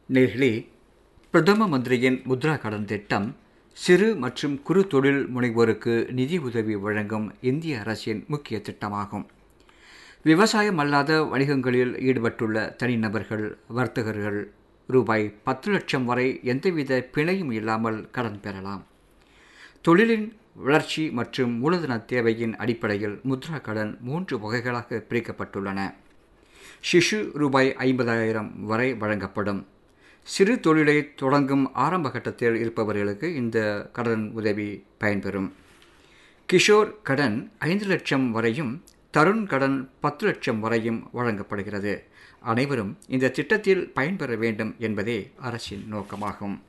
நேர்களே பிரதம மந்திரியின் முத்ரா கடன் திட்டம் சிறு மற்றும் குறு தொழில் முனைவோருக்கு நிதி உதவி வழங்கும் இந்திய அரசின் முக்கிய திட்டமாகும் விவசாயம் அல்லாத வணிகங்களில் ஈடுபட்டுள்ள தனிநபர்கள் வர்த்தகர்கள் ரூபாய் பத்து லட்சம் வரை எந்தவித பிணையும் இல்லாமல் கடன் பெறலாம் தொழிலின் வளர்ச்சி மற்றும் மூலதன தேவையின் அடிப்படையில் முத்ரா கடன் மூன்று வகைகளாக பிரிக்கப்பட்டுள்ளன ஷிஷு ரூபாய் ஐம்பதாயிரம் வரை வழங்கப்படும் சிறு தொழிலை தொடங்கும் ஆரம்ப கட்டத்தில் இருப்பவர்களுக்கு இந்த கடன் உதவி பயன்பெறும் கிஷோர் கடன் ஐந்து லட்சம் வரையும் தருண் கடன் பத்து லட்சம் வரையும் வழங்கப்படுகிறது அனைவரும் இந்த திட்டத்தில் பயன்பெற வேண்டும் என்பதே அரசின் நோக்கமாகும்